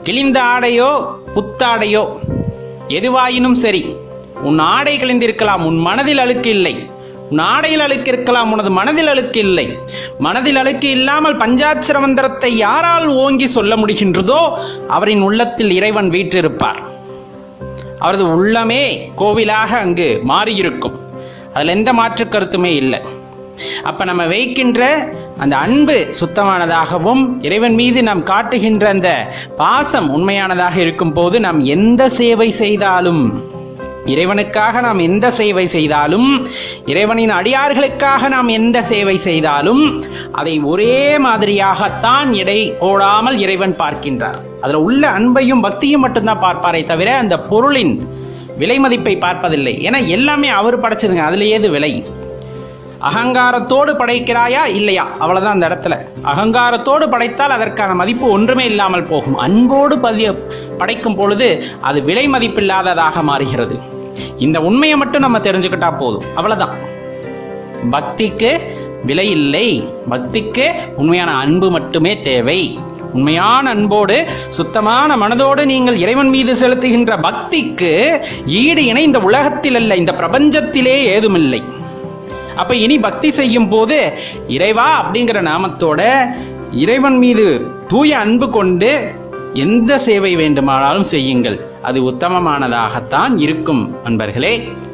கிழிந்த ஆடையோ புத்தாடையோ எதுவாயினும் சரி உன் ஆடை கிழிந்திருக்கலாம் உன் மனதில் அழுக்கு இல்லை உன் ஆடையில் அழுக்கு இருக்கலாம் உனது மனதில் அழுக்கு இல்லை மனதில் அழுக்கு இல்லாமல் பஞ்சாட்சர மந்திரத்தை யாரால் ஓங்கி சொல்ல முடிகின்றதோ அவரின் உள்ளத்தில் இறைவன் வீற்றிருப்பார் அவரது உள்ளமே கோவிலாக அங்கு மாறியிருக்கும் அதில் எந்த மாற்று கருத்துமே இல்லை அப்ப நம்ம வைக்கின்ற அந்த அன்பு சுத்தமானதாகவும் இறைவன் மீது நாம் காட்டுகின்ற அந்த பாசம் உண்மையானதாக இருக்கும் போது நாம் எந்த சேவை செய்தாலும் இறைவனுக்காக நாம் எந்த சேவை செய்தாலும் இறைவனின் அடியார்களுக்காக நாம் எந்த சேவை செய்தாலும் அதை ஒரே மாதிரியாகத்தான் எடை போடாமல் இறைவன் பார்க்கின்றார் அதுல உள்ள அன்பையும் பக்தியும் மட்டும்தான் பார்ப்பாரே தவிர அந்த பொருளின் விலை மதிப்பை பார்ப்பதில்லை ஏன்னா எல்லாமே அவர் படைச்சதுங்க அதுல ஏது விலை அகங்காரத்தோடு படைக்கிறாயா இல்லையா அவ்வளவுதான் அந்த இடத்துல அகங்காரத்தோடு படைத்தால் அதற்கான மதிப்பு ஒன்றுமே இல்லாமல் போகும் அன்போடு பதிய படைக்கும் பொழுது அது விலை மதிப்பில்லாததாக மாறுகிறது இந்த உண்மையை மட்டும் நம்ம தெரிஞ்சுக்கிட்டா போதும் அவ்வளவுதான் பக்திக்கு விலை இல்லை பக்திக்கு உண்மையான அன்பு மட்டுமே தேவை உண்மையான அன்போடு சுத்தமான மனதோடு நீங்கள் இறைவன் மீது செலுத்துகின்ற பக்திக்கு ஈடு இணை இந்த உலகத்தில் அல்ல இந்த பிரபஞ்சத்திலே ஏதுமில்லை அப்ப இனி பக்தி செய்யும் போது இறைவா அப்படிங்கிற நாமத்தோட இறைவன் மீது தூய அன்பு கொண்டு எந்த சேவை வேண்டுமானாலும் செய்யுங்கள் அது உத்தமமானதாகத்தான் இருக்கும் அன்பர்களே